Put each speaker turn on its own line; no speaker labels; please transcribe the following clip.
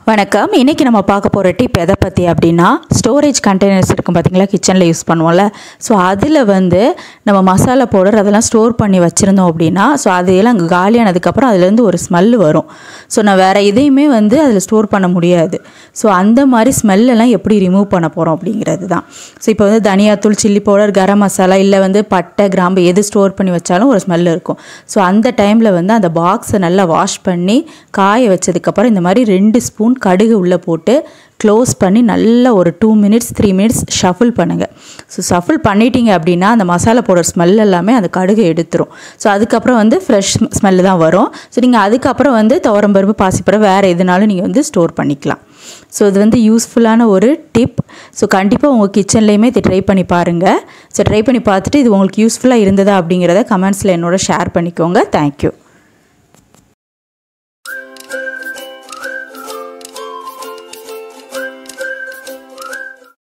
வணக்கம் இன்றைக்கி நம்ம பார்க்க போகிற டிப் எதை பற்றி அப்படின்னா ஸ்டோரேஜ் கண்டெய்னர்ஸ் இருக்கும் பார்த்தீங்களா கிச்சனில் யூஸ் பண்ணுவோம்ல ஸோ அதில் வந்து நம்ம மசாலா பவுடர் அதெல்லாம் ஸ்டோர் பண்ணி வச்சுருந்தோம் அப்படின்னா ஸோ அதையெல்லாம் அங்கே காலியானதுக்கப்புறம் அதுலேருந்து ஒரு ஸ்மெல் வரும் ஸோ நான் வேறு எதையுமே வந்து அதில் ஸ்டோர் பண்ண முடியாது ஸோ அந்த மாதிரி ஸ்மெல்லெல்லாம் எப்படி ரிமூவ் பண்ண போகிறோம் அப்படிங்கிறது தான் ஸோ இப்போ வந்து தனியாத்தூள் சில்லி பவுடர் கரம் மசாலா இல்லை வந்து பட்டை கிராம்பு எது ஸ்டோர் பண்ணி வச்சாலும் ஒரு ஸ்மெல் இருக்கும் ஸோ அந்த டைமில் வந்து அந்த பாக்ஸை நல்லா வாஷ் பண்ணி காய வச்சதுக்கப்புறம் இந்த மாதிரி ரெண்டு ஸ்பூன் கடுகு உள்ளே போட்டு க்ளோஸ் பண்ணி நல்லா ஒரு two minutes three minutes shuffle பண்ணுங்கள் ஸோ ஷஃபிள் பண்ணிட்டீங்க அப்படின்னா அந்த மசாலா பவுடர் ஸ்மெல் எல்லாமே அந்த கடுகு எடுத்துரும் ஸோ அதுக்கப்புறம் வந்து ஃப்ரெஷ் ஸ்மெல்லு தான் வரும் ஸோ நீங்கள் அதுக்கப்புறம் வந்து துவரம்பருப்பு பாசிப்பருப்பு வேறு எதுனாலும் நீங்கள் வந்து ஸ்டோர் பண்ணிக்கலாம் ஸோ இது வந்து யூஸ்ஃபுல்லான ஒரு டிப் ஸோ கண்டிப்பாக உங்கள் கிச்சன்லேயுமே இதை ட்ரை பண்ணி பாருங்கள் ஸோ ட்ரை பண்ணி பார்த்துட்டு இது உங்களுக்கு யூஸ்ஃபுல்லாக இருந்ததா அப்படிங்கிறத கமெண்ட்ஸில் என்னோட ஷேர் பண்ணிக்கோங்க தேங்க்யூ